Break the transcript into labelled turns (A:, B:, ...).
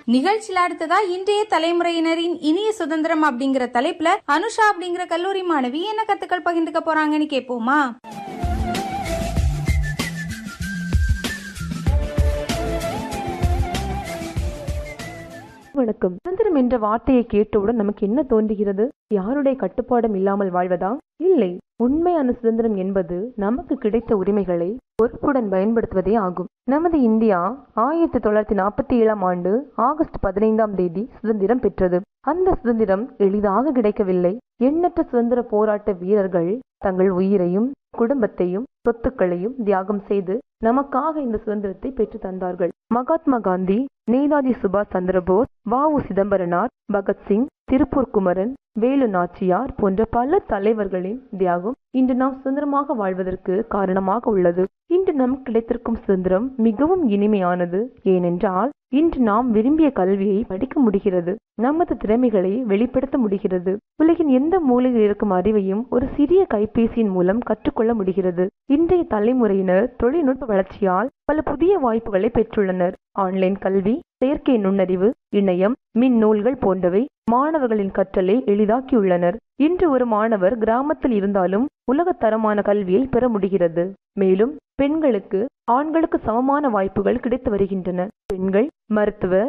A: நிகழ்ச்சியில அடுத்ததா இன்றைய தலைமுறையினரின் இனிய சுதந்திரம் அப்படிங்கிற தலைப்புல அனுஷா அப்படிங்கிற கல்லூரி மாணவி என்ன கத்துக்கள் பகிர்ந்துக்க போறாங்கன்னு கேட்போமா
B: வணக்கம் சுதந்திரம் என்ற வார்த்தையை கேட்டவுடன் நமக்கு என்ன தோன்றுகிறது யாருடைய கட்டுப்பாடும் இல்லாமல் வாழ்வதா இல்லை உண்மையான சுதந்திரம் என்பது நமக்கு கிடைத்த உரிமைகளை பொறுப்புடன் பயன்படுத்துவதே ஆகும் நமது இந்தியா ஆயிரத்தி தொள்ளாயிரத்தி நாற்பத்தி ஏழாம் ஆண்டு ஆகஸ்ட் பதினைந்தாம் தேதி சுதந்திரம் பெற்றது அந்த சுதந்திரம் எளிதாக கிடைக்கவில்லை எண்ணற்ற சுதந்திர போராட்ட வீரர்கள் தங்கள் உயிரையும் குடும்பத்தையும் சொத்துக்களையும் தியாகம் செய்து நமக்காக இந்த சுதந்திரத்தை பெற்று தந்தார்கள் மகாத்மா காந்தி நேதாஜி சுபாஷ் சந்திரபோஸ் வ உ சிதம்பரனார் பகத்சிங் திருப்பூர் குமரன் வேலு நாச்சியார் போன்ற பல தலைவர்களின் தியாகம் இன்று நாம் சுதந்திரமாக வாழ்வதற்கு காரணமாக உள்ளது இன்று நமக்கு கிடைத்திருக்கும் சுதந்திரம் மிகவும் இனிமையானது ஏனென்றால் இன்று நாம் விரும்பிய கல்வியை படிக்க முடிகிறது நமது திறமைகளை வெளிப்படுத்த முடிகிறது உலகின் எந்த மூலையில் இருக்கும் அறிவையும் ஒரு சிறிய கைபேசியின் மூலம் கற்றுக்கொள்ள முடிகிறது இன்றைய தலைமுறையினர் தொழில்நுட்ப வளர்ச்சியால் பல புதிய வாய்ப்புகளை பெற்றுள்ளனர் ஆன்லைன் கல்வி செயற்கை நுண்ணறிவு இணையம் மின் நூல்கள் போன்றவை மாணவர்களின் கற்றலை எளிதாக்கியுள்ளனர் இன்று ஒரு மாணவர் கிராமத்தில் இருந்தாலும் உலகத்தரமான கல்வியை பெற முடிகிறது மேலும் பெண்களுக்கு ஆண்களுக்கு சமமான வாய்ப்புகள் கிடைத்து வருகின்றன பெண்கள் மருத்துவ